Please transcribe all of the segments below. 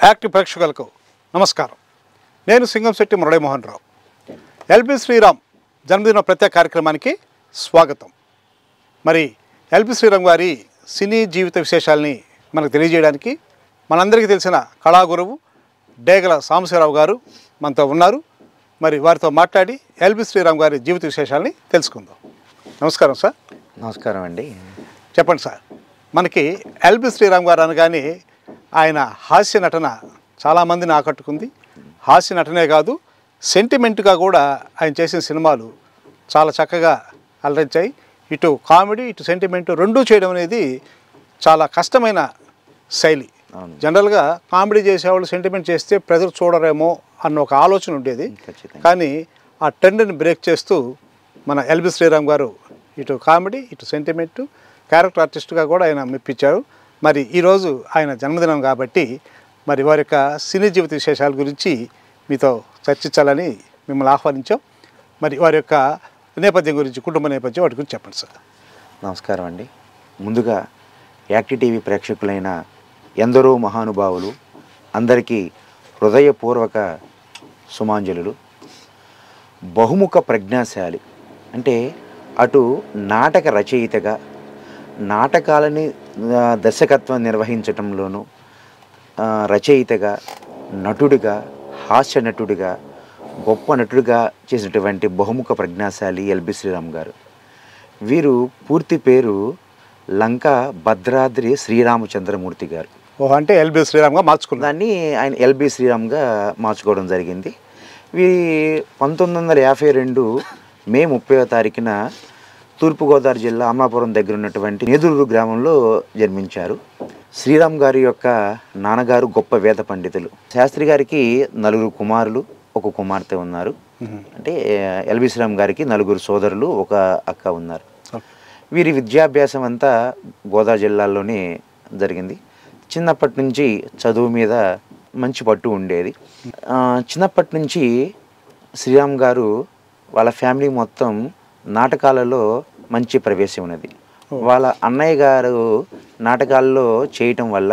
Active ప్రేక్షకులకు నమస్కారం నేను సింగంశెట్టి మురళీమోహన్ రావు ఎల్బి శ్రీరామ్ జన్మదిన ప్రత్యేక కార్యక్రమానికి స్వాగతం మరి ఎల్బి శ్రీరామ్ గారి సినీ జీవిత విశేషాలని మనకు తెలియజేయడానికి మనందరికీ తెలిసిన కళాగురువు డేగల సాంబశివరావు గారు మనతో ఉన్నారు మరి వారితో మాట్లాడి ఎల్బి శ్రీరామ్ గారి జీవిత విశేషాలని తెలుసుకుందాం నమస్కారం సార్ నమస్కారం అండి చెప్పండి సార్ మనకి ఎల్బి శ్రీరామ్ గారు అనగానే ఆయన హాస్య నటన చాలామందిని ఆకట్టుకుంది హాస్య నటనే కాదు సెంటిమెంట్గా కూడా ఆయన చేసిన సినిమాలు చాలా చక్కగా అలరించాయి ఇటు కామెడీ ఇటు సెంటిమెంట్ రెండూ చేయడం అనేది చాలా కష్టమైన శైలి అవును. జనరల్గా కామెడీ చేసేవాళ్ళు సెంటిమెంట్ చేస్తే ప్రజలు చూడరేమో అన్న ఒక ఆలోచన ఉండేది ఖచ్చితంగా కానీ ఆ ట్రెండ్ని బ్రేక్ చేస్తూ మన ఎల్బి శ్రీరామ్ గారు ఇటు కామెడీ ఇటు సెంటిమెంట్ క్యారెక్టర్ ఆర్టిస్ట్గా కూడా ఆయన మెప్పించారు మరి ఈరోజు ఆయన జన్మదినం కాబట్టి మరి వారి యొక్క సినీ జీవిత విశేషాల గురించి మీతో చర్చించాలని మిమ్మల్ని ఆహ్వానించాం మరి వారి యొక్క నేపథ్యం గురించి కుటుంబ నేపథ్యం వాటి గురించి చెప్పండి సార్ నమస్కారం అండి ముందుగా యాక్టి టీవీ ప్రేక్షకులైన ఎందరో మహానుభావులు అందరికీ హృదయపూర్వక సుమాంజలులు బహుముఖ ప్రజ్ఞాశాలి అంటే అటు నాటక రచయితగా నాటకాలని ఆ, దర్శకత్వం నిర్వహించటంలోనూ ఆ, రచయితగా నటుడిగా హాస్య నటుడిగా గొప్ప నటుడిగా చేసినటువంటి బహుముఖ ప్రజ్ఞాశాలి ఎల్బి శ్రీరామ్ గారు వీరు పూర్తి పేరు లంక భద్రాద్రి శ్రీరామచంద్రమూర్తి గారు ఓ అంటే ఎల్బి శ్రీరామ్గా మార్చుకున్నాను దాన్ని ఆయన ఎల్బి శ్రీరామ్గా మార్చుకోవడం జరిగింది వీరి పంతొమ్మిది వందల యాభై రెండు మే ముప్పై తారీఖున తూర్పుగోదావరి జిల్లా అమ్మాపురం దగ్గర ఉన్నటువంటి నేదురు గ్రామంలో జన్మించారు శ్రీరామ్ గారి యొక్క నాన్నగారు గొప్ప వేద పండితులు శాస్త్రి గారికి నలుగురు కుమారులు ఒక కుమార్తె ఉన్నారు అంటే ఎల్బి శ్రీరామ్ గారికి నలుగురు సోదరులు ఒక అక్క ఉన్నారు వీరి విద్యాభ్యాసం అంతా గోదావరి జిల్లాలోనే జరిగింది చిన్నప్పటి నుంచి చదువు మీద మంచి పట్టు ఉండేది ఆ, చిన్నప్పటి నుంచి శ్రీరామ్ గారు వాళ్ళ ఫ్యామిలీ మొత్తం నాటకాలలో మంచి ప్రవేశం ఉన్నది వాళ్ళ అన్నయ్య గారు నాటకాల్లో చేయటం వల్ల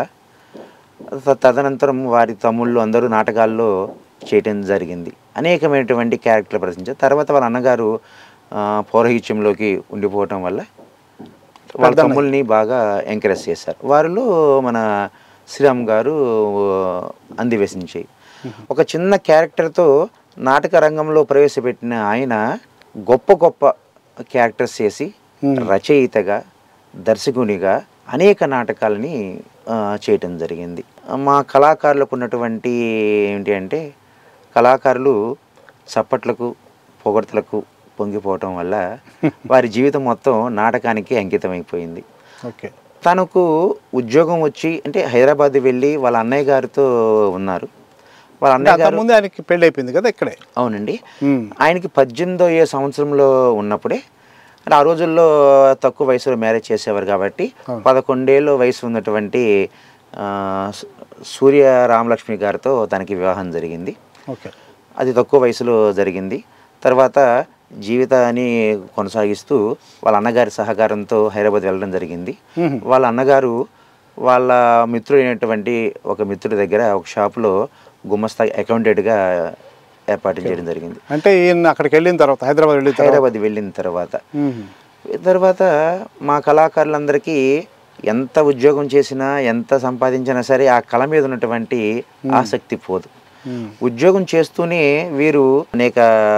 త- తదనంతరం వారి తమ్ముళ్ళు అందరూ నాటకాల్లో చేయటం జరిగింది అనేకమైనటువంటి క్యారెక్టర్లు ప్రదర్శించారు తర్వాత వాళ్ళ అన్నగారు ఆ, పౌరహిత్యంలోకి ఉండిపోవటం వల్ల వాళ్ళ తమ్ముల్ని బాగా ఎంకరేజ్ చేశారు వారిలో మన శ్రీరామ్ గారు అందివేసించాయి ఒక చిన్న క్యారెక్టర్తో నాటక రంగంలో ప్రవేశపెట్టిన ఆయన గొప్ప గొప్ప క్యారెక్టర్స్ చేసి రచయితగా దర్శకునిగా అనేక నాటకాలని ఆ, చేయటం జరిగింది మా కళాకారులకు ఉన్నటువంటి ఏంటి అంటే కళాకారులు చప్పట్లకు పొగడ్తలకు పొంగిపోవటం వల్ల వారి జీవితం మొత్తం నాటకానికి అంకితమైపోయింది ఓకే తనకు ఉద్యోగం వచ్చి అంటే హైదరాబాద్ వెళ్ళి వాళ్ళ అన్నయ్య గారితో ఉన్నారు వాళ్ళ అన్నయ్య గారు అంతకుముందు ఆయనకి పెళ్ళి అయిపోయింది కదా ఇక్కడే అవునండి ఉమ్. ఆయనకి పద్దెనిమిదో ఏ సంవత్సరంలో ఉన్నప్పుడే అంటే ఆ రోజుల్లో తక్కువ వయసులో మ్యారేజ్ చేసేవారు కాబట్టి పదకొండేళ్ళు వయసు ఉన్నటువంటి ఆ, సూ- సూర్య రామలక్ష్మి గారితో తనకి వివాహం జరిగింది ఓకే అది తక్కువ వయసులో జరిగింది తర్వాత జీవితాన్ని కొనసాగిస్తూ వాళ్ళ అన్నగారి సహకారంతో హైదరాబాద్ వెళ్ళడం జరిగింది వాళ్ళ అన్నగారు వాళ్ళ మిత్రుడైనటువంటి ఒక మిత్రుడి దగ్గర ఒక షాపులో గుమస్తా అకౌంటెంట్గా ఏర్పాటు చేయడం జరిగింది అంటే ఈయన అక్కడికి వెళ్ళిన తర్వాత హైదరాబాద్ వెళ్ళిన తర్వాత హైదరాబాద్ వెళ్ళిన తర్వాత ఉమ్. తర్వాత మా కళాకారులందరికీ ఎంత ఉద్యోగం చేసినా ఎంత సంపాదించినా సరే ఆ కళ మీద ఉన్నటువంటి ఆసక్తి పోదు ఉమ్. ఉద్యోగం చేస్తూనే వీరు అనేక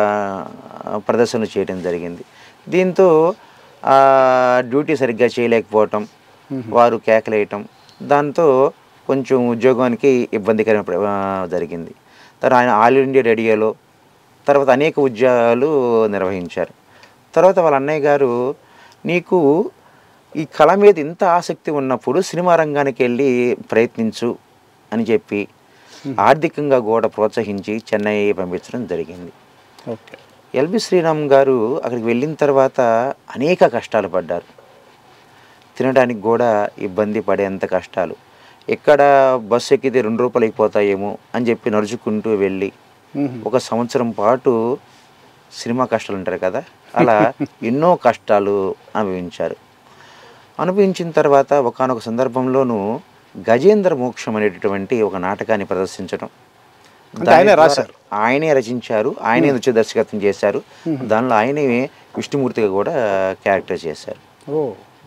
ప్రదర్శనలు చేయడం జరిగింది దీంతో ఆ డ్యూటీ సరిగ్గా చేయలేకపోవటం వారు కేకలేయటం దాంతో కొంచెం ఉద్యోగానికి ఇబ్బందికరమైన ప్ర- ఆ, జరిగింది తర్వాత ఆయన ఆల్ ఇండియా రేడియోలో తర్వాత అనేక ఉద్యోగాలు నిర్వహించారు తర్వాత వాళ్ళ అన్నయ్య గారు నీకు ఈ కళ మీద ఇంత ఆసక్తి ఉన్నప్పుడు సినిమా రంగానికి వెళ్ళి ప్రయత్నించు అని చెప్పి ఆర్థికంగా కూడా ప్రోత్సహించి చెన్నై పంపించడం జరిగింది ఓకే ఎల్బి శ్రీరామ్ గారు అక్కడికి వెళ్ళిన తర్వాత అనేక కష్టాలు పడ్డారు తినడానికి కూడా ఇబ్బంది పడేంత కష్టాలు ఎక్కడ బస్సు ఎక్కితే రెండు రూపాయలు అయిపోతాయేమో అని చెప్పి నడుచుకుంటూ వెళ్ళి ఉమ్. ఒక సంవత్సరం పాటు సినిమా కష్టాలు ఉంటారు కదా అలా ఎన్నో కష్టాలు అనుభవించారు అనుభవించిన తర్వాత ఒకానొక సందర్భంలోనూ గజేంద్ర మోక్షం అనేటటువంటి ఒక నాటకాన్ని ప్రదర్శించడం అంటే దాని ఆయనే ద్వారా రాశారు. ఆయనే రచించారు ఆయనే నృత్య దర్శకత్వం చేశారు దానిలో ఆయనే విష్ణుమూర్తిగా కూడా క్యారెక్టర్ చేశారు ఓ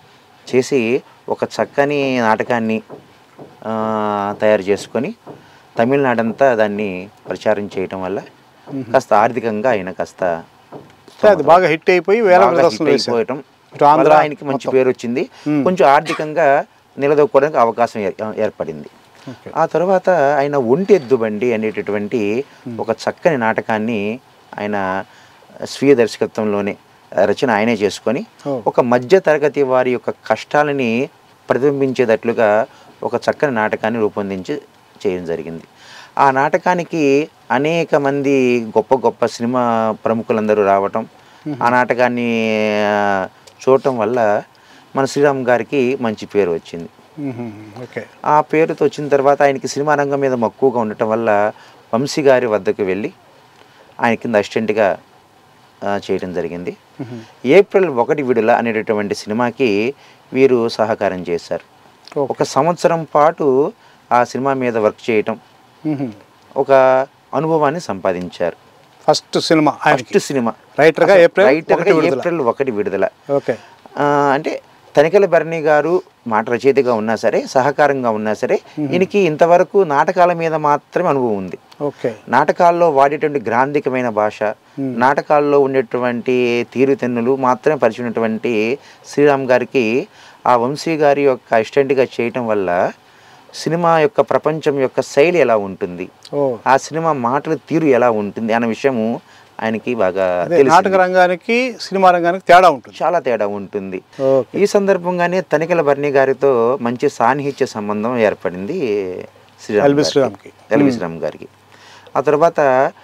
చేసి ఒక చక్కని నాటకాన్ని ఆ, తయారు చేసుకొని తమిళనాడంతా దాన్ని ప్రచారం చేయటం వల్ల కాస్త ఆర్థికంగా ఆయన కాస్త అంటే అది బాగా హిట్ అయిపోయి వేల బాగా ప్రదర్శనలు hit వేశారు అయిపోవటం ఇటు ఆంధ్ర వల్ల ఆయనకి మంచి మొత్తం. పేరు వచ్చింది మ్మ్. కొంచెం ఆర్థికంగా నిలదొక్కోవడానికి అవకాశం ఏర్- ఏర్పడింది ఓకే. ఆ తర్వాత ఆయన ఒంటి ఎద్దు బండి అనేటటువంటి ఒక చక్కని నాటకాన్ని ఆయన స్వీయ దర్శకత్వంలోనే రచన ఆయనే చేసుకొని ఓ. ఒక మధ్య తరగతి వారి యొక్క కష్టాలని ప్రతిబింబించేటట్లుగా ఒక చక్కని నాటకాన్ని రూపొందించి చేయడం జరిగింది ఆ నాటకానికి అనేక మంది గొప్ప గొప్ప సినిమా ప్రముఖులందరూ రావటం ఆ నాటకాన్ని ఆ, చూడటం వల్ల మన శ్రీరామ్ గారికి మంచి పేరు వచ్చింది మ్మ్. ఓకే ఆ పేరుతో వచ్చిన తర్వాత ఆయనకి సినిమా రంగం మీద మక్కువగా ఉండటం వల్ల వంశీ గారి వద్దకు వెళ్ళి ఆయన కింద అసిస్టెంట్గా ఆ, చేయడం జరిగింది మ్మ్. ఏప్రిల్ ఒకటి విడుదల అనేటటువంటి సినిమాకి వీరు సహకారం చేశారు ఓకే. ఒక సంవత్సరం పాటు ఆ సినిమా మీద వర్క్ చేయటం మ్మ్. ఒక అనుభవాన్ని సంపాదించారు ఫస్ట్ సినిమా ఆయనకి ఫస్ట్ సినిమా రైటర్గా అసలు ఏప్రిల్ రైటర్గా ఒకటి విడుదల. ఏప్రిల్ ఒకటి విడుదల ఓకే ఆ, అంటే తనికల భరణి గారు మాట రచయితగా ఉన్నా సరే సహకారంగా ఉన్నా సరే ఈయనకి ఇంతవరకు నాటకాల మీద మాత్రమే అనుభవం ఉంది ఓకే నాటకాల్లో వాడేటువంటి గ్రాంధికమైన భాష నాటకాల్లో ఉండేటువంటి తీరుతెన్నులు మాత్రమే పరిచినటువంటి శ్రీరామ్ గారికి ఆ వంశీ గారి యొక్క అసిస్టెంట్గా చేయటం వల్ల సినిమా యొక్క ప్రపంచం యొక్క శైలి ఎలా ఉంటుంది ఓ ఆ సినిమా మాటల తీరు ఎలా ఉంటుంది అన్న విషయము ఆయనకి బాగా అదే తెలిసింది. నాటక రంగానికి సినిమా రంగానికి తేడా ఉంటుంది చాలా తేడా ఉంటుంది ఓకే ఈ సందర్భంగానే తనికల భరణి గారితో మంచి సాన్నిహిత్య సంబంధం ఏర్పడింది శ్రీరామ్ ఎల్బి గారికి. శ్రీరామ్కి. ఎల్బి శ్రీరామ్ గారికి ఆ తర్వాత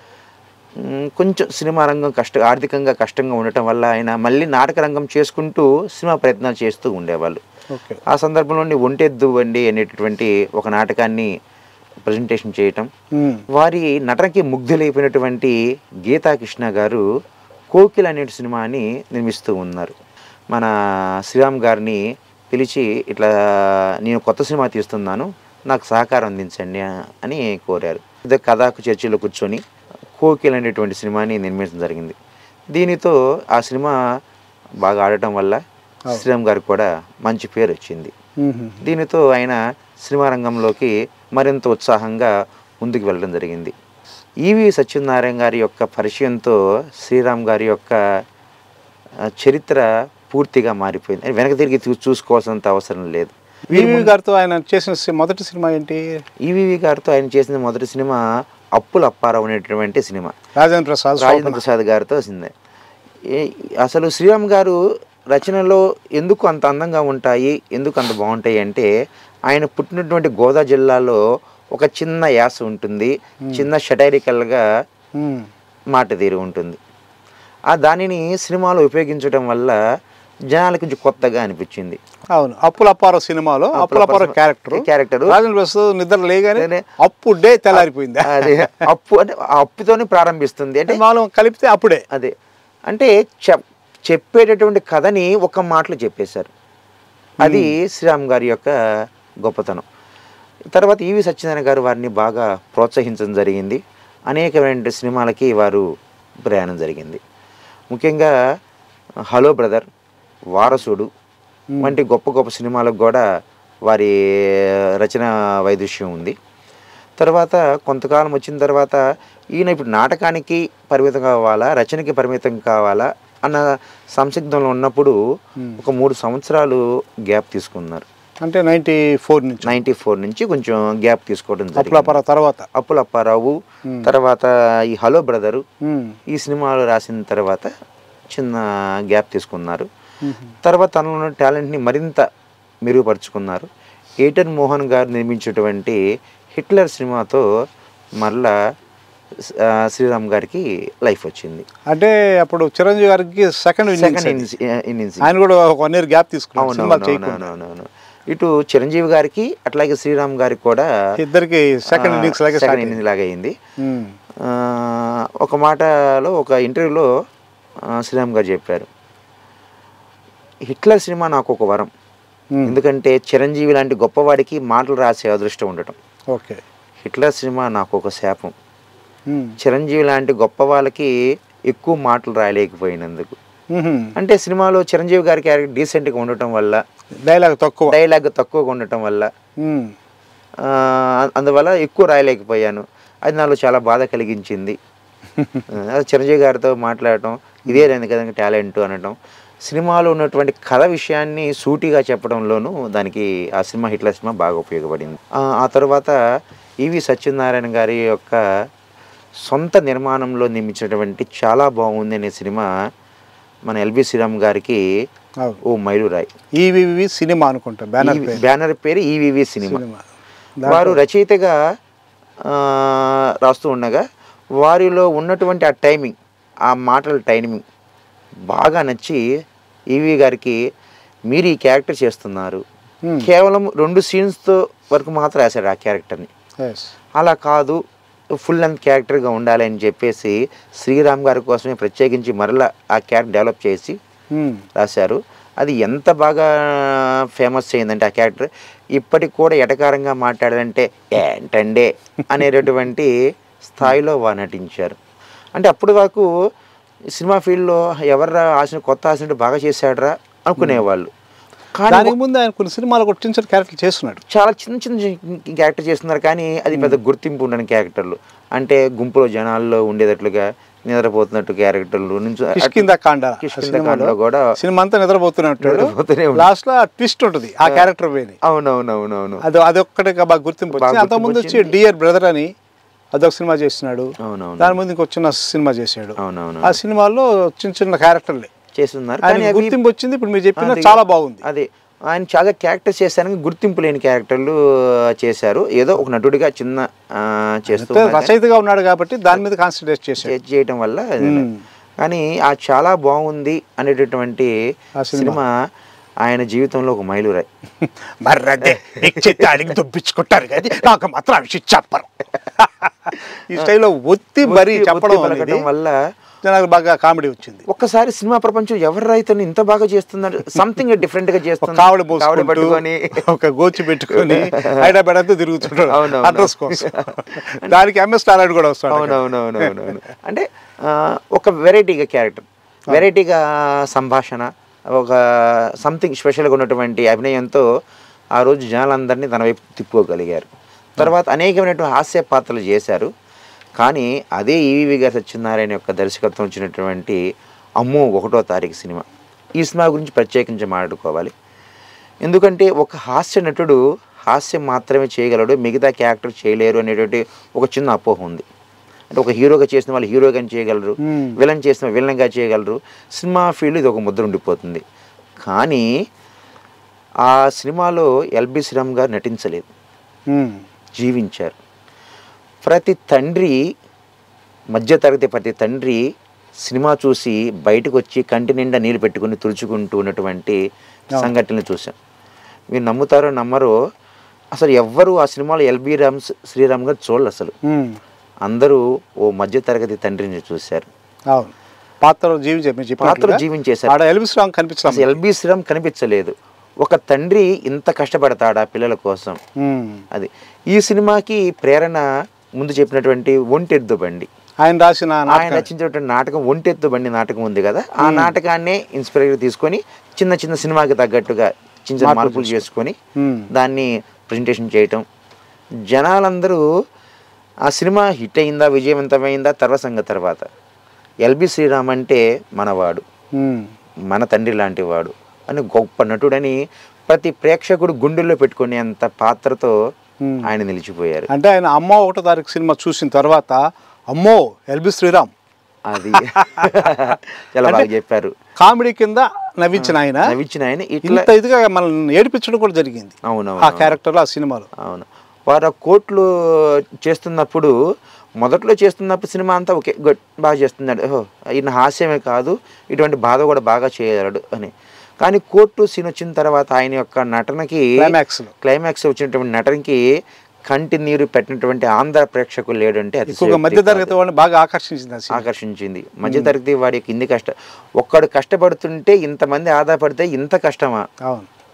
మ్, కొంచెం సినిమా రంగం కష్ట ఆర్థికంగా కష్టంగా ఉండటం వల్ల ఆయన మళ్ళీ నాటక రంగం చేసుకుంటూ సినిమా ప్రయత్నాలు చేస్తూ ఉండేవాళ్ళు ఓకే ఆ సందర్భంలోని ఒంటెద్దు వండి అనేటటువంటి ఒక నాటకాన్ని ప్రజెంటేషన్ చేయటం మ్మ్. వారి నటనకి ముగ్ధులైపోయినటువంటి గీతా కృష్ణ గారు కోకిల్ అనే సినిమాని నిర్మిస్తూ ఉన్నారు మన శ్రీరామ్ గారిని పిలిచి ఇట్లా నేను కొత్త సినిమా తీస్తున్నాను నాకు సహకారం అందించండి అని కోరారు ఇదే కథకు చర్చలో కూర్చొని కోకిల్ అనేటువంటి సినిమాని నిర్మించడం జరిగింది దీనితో ఆ సినిమా బాగా ఆడటం వల్ల శ్రీరామ్ గారికి కూడా మంచి పేరు వచ్చింది మ్మ్. దీనితో ఆయన సినిమా రంగంలోకి మరింత ఉత్సాహంగా ముందుకు వెళ్ళడం జరిగింది ఈవి సత్యనారాయణ గారి యొక్క పరిచయంతో శ్రీరామ్ గారి యొక్క ఆ, చరిత్ర పూర్తిగా మారిపోయింది వెనక తిరిగి చూ చూసుకోవాల్సినంత అవసరం లేదు వివి గారితో ఆయన చేసిన సి- మొదటి సినిమా ఏంటి ఈవీవి గారితో ఆయన చేసిన మొదటి సినిమా అప్పుల అప్పారావు అనేటువంటి సినిమా రాజేంద్ర ప్రసాద్ రాజేంద్ర ప్రసాద్ గారితో వచ్చింది ఏ- అసలు శ్రీరామ్ గారు రచనలో ఎందుకు అంత అందంగా ఉంటాయి ఎందుకు అంత బాగుంటాయి అంటే ఆయన పుట్టినటువంటి గోదా జిల్లాలో ఒక చిన్న యాస ఉంటుంది చిన్న షటైరికల్గా మ్మ్. మాట తీరు ఉంటుంది ఆ దానిని సినిమాలో ఉపయోగించడం వల్ల జనాలకు కొంచెం కొత్తగా అనిపించింది అవును అప్పుల అప్పారావు సినిమాలో అప్పుల అప్పారావు క్యారెక్టర్ క్యారెక్టర్ రాజేంద్ర ప్రసాద్ నిద్ర లేగానే లేనే. అప్పుడే తెల్లారిపోయింది అదే అప్పు అంటే ఆ అప్పుతోనే ప్రారంభిస్తుంది అంటే మామూలు కలిపితే అప్పుడే అదే అంటే చెప్ చెప్పేటటువంటి కథని ఒక మాటలో చెప్పేశారు అది శ్రీరామ్ గారి యొక్క గొప్పతనం తర్వాత ఈవి సత్యనారాయణ గారు వారిని బాగా ప్రోత్సహించడం జరిగింది అనేకమైన సినిమాలకి వారు ప్రయాణం జరిగింది ముఖ్యంగా హలో బ్రదర్ వారసుడు వంటి గొప్ప గొప్ప సినిమాలకు కూడా వారి రచన వైదుష్యం ఉంది తర్వాత కొంతకాలం వచ్చిన తర్వాత ఈయన ఇప్పుడు నాటకానికి పరిమితం కావాలా రచనకి పరిమితం కావాలా అన్న సంసిగ్ధంలో ఉన్నప్పుడు ఒక మూడు సంవత్సరాలు గ్యాప్ తీసుకున్నారు అంటే నైన్టీ ఫోర్ నుంచి నైంటీ ఫోర్ నుంచి కొంచెం గ్యాప్ తీసుకోవడం అప్పుల జరిగింది అప్పారావు తర్వాత అప్పుల అప్పారావు తర్వాత ఈ హలో బ్రదరు మ్మ్. ఈ సినిమాలు రాసిన తర్వాత చిన్న గ్యాప్ తీసుకున్నారు మ్మ్. తర్వాత తనలో ఉన్న టాలెంట్ని మరింత మెరుగుపరుచుకున్నారు ఏటన్ మోహన్ గారు నిర్మించేటువంటి హిట్లర్ సినిమాతో మరలా ఆ, శ్రీరామ్ గారికి లైఫ్ వచ్చింది అంటే అప్పుడు చిరంజీవి గారికి second second innings innings innings ఆయన కూడా ఒక వన్ ఇయర్ గ్యాప్ తీసుకున్నాడు సినిమాలు చేయకుండా అవునవునవునవును ఇటు చిరంజీవి గారికి అట్లాగే శ్రీరామ్ గారికి కూడా ఇద్దరికి సెకండ్ ఇన్నింగ్స్ లాగే సెకండ్ స్టార్ట్ ఇన్నింగ్స్ లాగా అయింది మ్మ్. ఆ, ఒక మాటలో ఒక ఇంటర్వ్యూలో ఆ, శ్రీరామ్ గారు చెప్పారు హిట్లర్ సినిమా నాకు ఒక వరం Hmm. ఎందుకంటే చిరంజీవి లాంటి గొప్పవాడికి మాటలు రాసే అదృష్టం ఉండటం ఓకే హిట్లర్ సినిమా నాకు ఒక శాపం మ్మ్. చిరంజీవి లాంటి గొప్ప వాళ్ళకి ఎక్కువ మాటలు రాయలేకపోయినందుకు మ్మ్. అంటే సినిమాలో చిరంజీవి గారి క్యారెక్టర్ డీసెంట్గా ఉండటం వల్ల డైలాగ్ తక్కువ డైలాగ్ తక్కువగా ఉండటం వల్ల మ్మ్. ఆ, అందువల్ల ఎక్కువ రాయలేకపోయాను అది నాలో చాలా బాధ కలిగించింది ఆ, అది చిరంజీవి గారితో మాట్లాడటం ఇదే నేను కదా టాలెంట్ అనటం సినిమాలో ఉన్నటువంటి కథ విషయాన్ని సూటిగా చెప్పడంలోనూ దానికి ఆ సినిమా హిట్లర్ సినిమా బాగా ఉపయోగపడింది ఆ, ఆ తర్వాత ఈవి సత్యనారాయణ గారి యొక్క సొంత నిర్మాణంలో నిర్మించినటువంటి చాలా బాగుంది అనే సినిమా మన ఎల్బి శ్రీరామ్ గారికి అవును ఓ మైలురాయి ఈవివి సినిమా అనుకుంటా బ్యానర్ ఈ పేరు బ్యానర్ పేరు ఈవివి సినిమా సినిమా వారు రచయితగా ఆ, రాస్తూ ఉండగా వారిలో ఉన్నటువంటి ఆ టైమింగ్ ఆ మాటల టైమింగ్ బాగా నచ్చి ఈవి గారికి మీరు ఈ క్యారెక్టర్ చేస్తున్నారు Hmm. కేవలం రెండు సీన్స్తో వరకు మాత్రం రాశాడు ఆ క్యారెక్టర్ని ఎస్ అలా కాదు ఫుల్ లెంత్ క్యారెక్టర్గా ఉండాలి అని చెప్పేసి శ్రీరామ్ గారి కోసమే ప్రత్యేకించి మరలా ఆ క్యారెక్టర్ డెవలప్ చేసి రాశారు అది ఎంత బాగా ఫేమస్ అయిందంటే ఆ క్యారెక్టర్ ఇప్పటికి కూడా ఎటకారంగా మాట్లాడాలంటే ఏంటండే అనేటటువంటి స్థాయిలో వారు నటించారు అంటే అప్పటి వరకు సినిమా ఫీల్డ్లో ఎవర్రా ఆశ కొత్త ఆశ బాగా చేశాడరా అనుకునేవాళ్ళు కానీ దానికి ముందు ఆయన కొన్ని సినిమాలు కూడా చిన్న చిన్న క్యారెక్టర్ చేస్తున్నాడు చాలా చిన్న చిన్న క్యారెక్టర్ చేస్తున్నారు కానీ అది పెద్ద గుర్తింపు ఉండని క్యారెక్టర్లు అంటే గుంపులో జనాల్లో ఉండేటట్లుగా నిద్రపోతున్నట్టు క్యారెక్టర్లు నుంచి కిష్కింద కాండ కిష్కిందకాండలో కూడా సినిమా అంతా నిద్రపోతున్నట్టు నిద్రపోతూనే ఉంటాడు. లాస్ట్ లో ట్విస్ట్ ఉంటుంది ఆ క్యారెక్టర్ పోయి అవునవునవునవును అది అదొక్కటే బాగా గుర్తింపు బాగా వచ్చింది అంత ముందు వచ్చి గుర్తింపు డియర్ బ్రదర్ అని అదొక సినిమా చేస్తున్నాడు అవునవును దాని ముందు ఇంకో చిన్న సినిమా చేశాడు అవునవును ఆ సినిమాలో చిన్న చిన్న క్యారెక్టర్లే చేస్తున్నారు ఆయన కానీ అవి గుర్తింపు వచ్చింది ఇప్పుడు మీరు చెప్పిన అది- చాలా బాగుంది అదే ఆయన చాలా క్యారెక్టర్స్ చేశారని గుర్తింపు లేని క్యారెక్టర్లు చేశారు ఏదో ఒక నటుడిగా చిన్న ఆ, చేస్తూ అయితే ఉన్నారు. రచయితగా ఉన్నాడు కాబట్టి దాని మీద కాన్సన్ట్రేట్ చేశాడు చే- చేయటం వల్ల అది- మ్మ్. కానీ ఆ చాలా బాగుంది అనేటటువంటి ఆ సినిమా. సినిమా ఆయన జీవితంలో ఒక మైలురాయి మర్రదే చెత్త అడిగి దొబ్బించుకుంటారు కానీ నాకు మాత్రం ఆ విషయం చెప్పరు ఈ స్టైల్లో ఒత్తి మరీ ఒత్తి- చెప్పడం ఒత్తి పలకటం అనేది వల్ల నాకు బాగా కామెడీ వచ్చింది ఒక్కసారి సినిమా ప్రపంచం ఎవరు రైతుని ఇంత బాగా చేస్తున్నాడు సంథింగ్ డిఫరెంట్ గా ఒక చేస్తున్నారు కావడి కావడి పోసుకుంటూ పట్టుకొని ఒక గోచి పెట్టుకొని హైదరాబాద్ అంతా తిరుగుతుంటాడు అవునవును. అడ్రస్ కోసం దానికి ఎంఎస్ టాలెంట్ కూడా వస్తాడు అక్కడ. అవునవునవునవును అంటే ఆ, ఒక వెరైటీగా క్యారెక్టర్ వెరైటీగా సంభాషణ ఒక సంథింగ్ స్పెషల్గా ఉన్నటువంటి అభినయంతో ఆ రోజు జనాలందరినీ తన వైపు తిప్పుకోగలిగారు తర్వాత అనేకమైనటువంటి హాస్య పాత్రలు చేశారు కానీ అదే ఈవీవి గారు సత్యనారాయణ యొక్క దర్శకత్వం వచ్చినటువంటి అమ్మో ఒకటో తారీఖు సినిమా ఈ సినిమా గురించి ప్రత్యేకించి మాట్లాడుకోవాలి ఎందుకంటే ఒక హాస్య నటుడు హాస్యం మాత్రమే చేయగలడు మిగతా క్యారెక్టర్ చేయలేరు అనేటువంటి ఒక చిన్న అపోహ ఉంది అంటే ఒక హీరోగా చేసిన వాళ్ళు హీరోగా చేయగలరు Hmm. విలన్ చేసిన విలన్గా చేయగలరు సినిమా ఫీల్డ్ ఇది ఒక ముద్ర ఉండిపోతుంది కానీ ఆ సినిమాలో ఎల్బి శ్రీరామ్ గారు నటించలేదు ఉమ్. జీవించారు ప్రతి తండ్రి మధ్యతరగతి ప్రతి తండ్రి సినిమా చూసి బయటకు వచ్చి కంటి నిండా నీళ్ళు పెట్టుకుని తుడుచుకుంటూ ఉన్నటువంటి సంఘటనలు చూసాం మీరు నమ్ముతారో నమ్మరో అసలు ఎవ్వరు ఆ సినిమాలో ఎల్బి రామ్ శ్రీరామ్ గారు చూడరు అసలు ఉమ్. అందరూ ఓ మధ్యతరగతి తండ్రిని చూశారు అవును పాత్ర జీవించారు మీరు పాత్ర చెప్పినట్లుగా జీవించేశారు ఆడ ఎల్బిస్ రాంగ్ కనిపించడం అసలు ఎల్బి శ్రీరామ్ కనిపించలేదు ఒక తండ్రి ఇంత కష్టపడతాడా పిల్లల కోసం ఉమ్. అది ఈ సినిమాకి ప్రేరణ ముందు చెప్పినటువంటి ఒంటెద్దు బండి ఆయన రాసిన ఆయన నాటకం. రచించినటువంటి నాటకం ఒంటెత్తు బండి నాటకం ఉంది కదా ఆ నాటకాన్నే ఇన్స్పైర్ తీసుకొని చిన్న చిన్న సినిమాకి తగ్గట్టుగా చిన్న చిన్న మార్పులు చేసుకొని ఉమ్. దాన్ని ప్రజెంటేషన్ చేయటం జనాలందరూ ఆ సినిమా హిట్ అయిందా విజయవంతమైందా తర్వాత సంగతి తర్వాత ఎల్బి శ్రీరామ్ అంటే మనవాడు ఉమ్. మన తండ్రి లాంటి వాడు అని గొప్ప నటుడని ప్రతి ప్రేక్షకుడు గుండెల్లో పెట్టుకునేంత పాత్రతో Hmm. ఆయన నిలిచిపోయారు అంటే ఆయన అమ్మ ఒకటో తారీఖు సినిమా చూసిన తర్వాత అమ్మో ఎల్బి శ్రీరామ్ అది చాలా బాగా చెప్పారు కామెడీ కింద నవ్వించిన ఆయన నవ్వించిన ఆయన ఇట్లా ఇంత ఇదిగా మనల్ని ఏడిపించడం కూడా జరిగింది ఆ అవునవును క్యారెక్టర్ ఆ సినిమాలో అవును వారు ఆ కోట్లు చేస్తున్నప్పుడు మొదట్లో చేస్తున్నప్పుడు సినిమా అంతా ఓకే గుడ్ బాగా చేస్తున్నాడు ఓహో ఈయన హాస్యమే కాదు ఇటువంటి బాధ కూడా బాగా చేయగలడు అని కానీ కోర్టు సీన్ వచ్చిన తర్వాత ఆయన యొక్క నటనకి క్లైమాక్స్ లో క్లైమాక్స్ వచ్చినటువంటి నటనకి కంటి నీరు పెట్టినటువంటి ఆంధ్ర ప్రేక్షకులు లేడంటే అది ఎక్కువగా మధ్య తరగతి వాళ్ళని బాగా ఆకర్షించింది ఆ సినిమా ఆకర్షించింది మధ్యతరగతి వాడికి ఇన్ని కష్ట ఒక్కడు కష్టపడుతుంటే ఇంతమంది ఆధారపడితే ఇంత కష్టమా అవును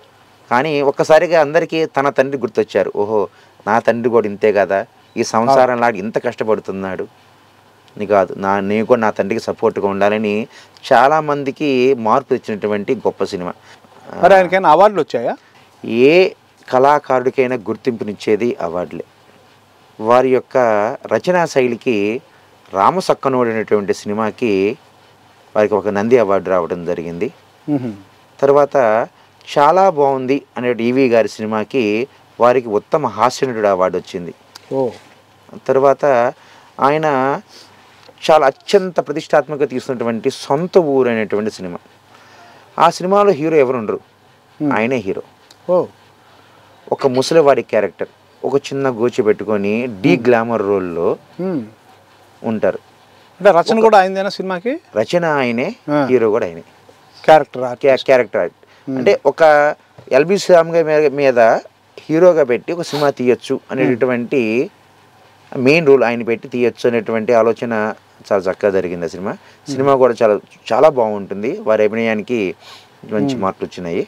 కానీ ఒక్కసారిగా అందరికీ తన తండ్రి గుర్తొచ్చారు ఓహో నా తండ్రి కూడా ఇంతే కదా ఈ సంసారం లాగా ఇంత కష్టపడుతున్నాడు అని కాదు నా నేను కూడా నా తండ్రికి సపోర్ట్గా ఉండాలని చాలామందికి మార్పు తెచ్చినటువంటి గొప్ప సినిమా మరి ఆయనకైనా అవార్డులు వచ్చాయా ఏ కళాకారుడికైనా గుర్తింపునిచ్చేది అవార్డులే వారి యొక్క రచనా శైలికి రామసక్కనోడు అనేటువంటి సినిమాకి వారికి ఒక నంది అవార్డు రావడం జరిగింది మ్హూ. తర్వాత చాలా బాగుంది అనే ఈవీ గారి సినిమాకి వారికి ఉత్తమ హాస్యనటుడు అవార్డు వచ్చింది ఓ తర్వాత ఆయన చాలా అత్యంత ప్రతిష్టాత్మకంగా తీసుకున్నటువంటి సొంత ఊరు అనేటువంటి సినిమా ఆ సినిమాలో హీరో ఎవరు ఉండరు ఆయనే హీరో ఓ ఒక ముసలివాడి క్యారెక్టర్ ఒక చిన్న గోచి పెట్టుకొని డీ గ్లామర్ రోల్లో మ్. ఉంటారు అంటే రచన కూడా అయిందేనా సినిమాకి రచన ఆయనే ఆ. హీరో కూడా ఆయనే క్యారెక్టర్ ఆర్ట్ క్యా- క్యారెక్టర్ ఆర్ట్ అంటే ఒక ఎల్బి శ్యామ్ గారి మీద- మీద హీరోగా పెట్టి ఒక సినిమా తీయొచ్చు అనేటటువంటి మెయిన్ రోల్ ఆయన పెట్టి తీయొచ్చు అనేటువంటి ఆలోచన చాలా చక్కగా జరిగింది ఆ సినిమా సినిమా కూడా చాలా చాలా బాగుంటుంది వారి అభినయానికి మంచి మార్కులు వచ్చినాయి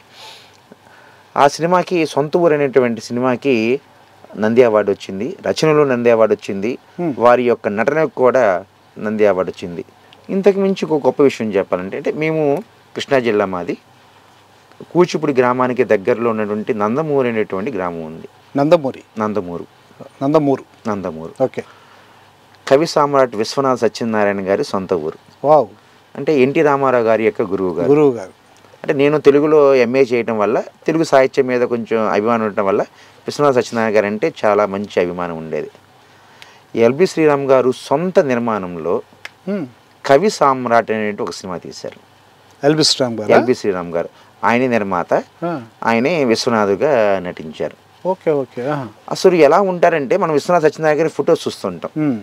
ఆ సినిమాకి సొంత ఊరు అనేటువంటి సినిమాకి నంది అవార్డు వచ్చింది రచనలో నంది అవార్డు వచ్చింది వారి యొక్క నటనకు కూడా నంది అవార్డు వచ్చింది ఇంతకు మించి ఒక గొప్ప విషయం చెప్పాలంటే అంటే మేము కృష్ణా జిల్లా మాది కూచిపూడి గ్రామానికి దగ్గరలో ఉన్నటువంటి నందమూరు అనేటువంటి గ్రామం ఉంది నందమూరి నందమూరు నందమూరు నందమూరు ఓకే కవి సామ్రాట్ విశ్వనాథ సత్యనారాయణ గారి సొంత ఊరు వావ్ అంటే ఎన్టీ రామారావు గారి యొక్క గురువు గారు గురువు గారు అంటే నేను తెలుగులో ఎంఏ చేయటం వల్ల తెలుగు సాహిత్యం మీద కొంచెం అభిమానం ఉండటం వల్ల విశ్వనాథ సత్యనారాయణ గారు అంటే చాలా మంచి అభిమానం ఉండేది ఎల్బి శ్రీరామ్ గారు సొంత నిర్మాణంలో మ్. కవి సామ్రాట్ అనేటి ఒక సినిమా తీశారు ఎల్బి శ్రీరామ్ గారు ఎల్బి శ్రీరామ్ గారు ఆయనే నిర్మాత ఆయనే విశ్వనాథుగా నటించారు ఓకే ఓకే ఆహా. అసలు ఎలా ఉంటారంటే మనం విశ్వనాథ్ సత్యనారాయణ గారి ఫొటోస్ చూస్తుంటాం మ్.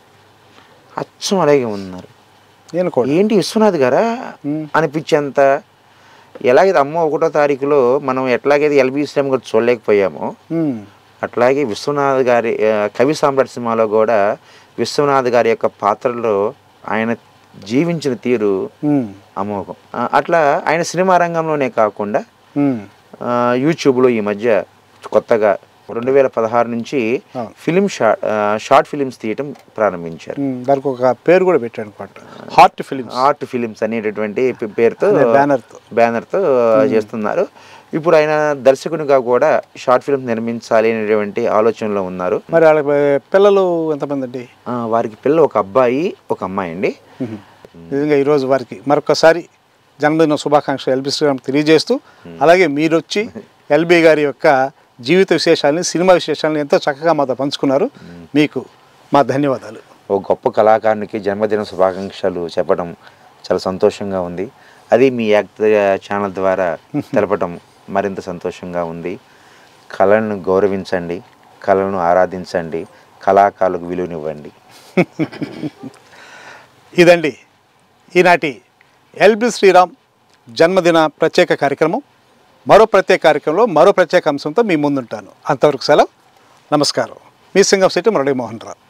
అచ్చం అలాగే ఉన్నారు నేను కూడా ఏంటి విశ్వనాథ్ గారా మ్. అనిపించేంత ఎలాగైతే అమ్మ ఒకటో తారీఖులో మనం ఎట్లాగైతే ఎల్బి శ్రీరామ్ గారు చూడలేకపోయామో మ్. అట్లాగే విశ్వనాథ్ గారి ఆ, కవి సామ్రాట్ సినిమాలో కూడా విశ్వనాథ్ గారి యొక్క పాత్రలో ఆయన జీవించిన తీరు మ్. అమోఘం ఆ, అట్లా ఆయన సినిమా రంగంలోనే కాకుండా మ్. ఆ, యూట్యూబ్లో ఈ మధ్య కొత్తగా రెండు వేల పదహారు నుంచి ఆ. ఫిలిం షార్ట్ ఆ, షార్ట్ ఫిలిమ్స్ తీయటం ప్రారంభించారు మ్. దానికి ఒక పేరు కూడా పెట్టాడు అనమాట హార్ట్ ఫిలిమ్స్ ఆర్ట్ ఫిలిమ్స్ అనేటటువంటి పే- పేరుతో అనే బ్యానర్తో. బ్యానర్తో చేస్తున్నారు ఇప్పుడు ఆయన దర్శకునిగా కూడా షార్ట్ ఫిల్మ్స్ నిర్మించాలి అనేటువంటి ఆలోచనలో ఉన్నారు మరి వాళ్ళ పిల్లలు ఎంతమంది అండి ఆ, వారికి పిల్ల ఒక అబ్బాయి ఒక అమ్మాయి అండి నిజంగా ఈరోజు వారికి మరొకసారి జన్మదిన శుభాకాంక్షలు ఎల్బి శ్రీరామ్ తెలియజేస్తూ అలాగే మీరు వచ్చి ఎల్బి గారి యొక్క జీవిత విశేషాలని సినిమా విశేషాలను ఎంతో చక్కగా మాతో పంచుకున్నారు మీకు మా ధన్యవాదాలు ఒక గొప్ప కళాకారునికి జన్మదిన శుభాకాంక్షలు చెప్పడం చాలా సంతోషంగా ఉంది అది మీ యాక్ట్ ఛానల్ ద్వారా తెలపడం మరింత సంతోషంగా ఉంది కళలను గౌరవించండి కళలను ఆరాధించండి కళాకారులకు విలువనివ్వండి ఇదండి ఈనాటి ఎల్బి శ్రీరామ్ జన్మదిన ప్రత్యేక కార్యక్రమం మరో ప్రత్యేక కార్యక్రమంలో మరో ప్రత్యేక అంశంతో మీ ముందుంటాను అంతవరకు సెలవు నమస్కారం మీ సింగం శెట్టి మురళీమోహన్ రావు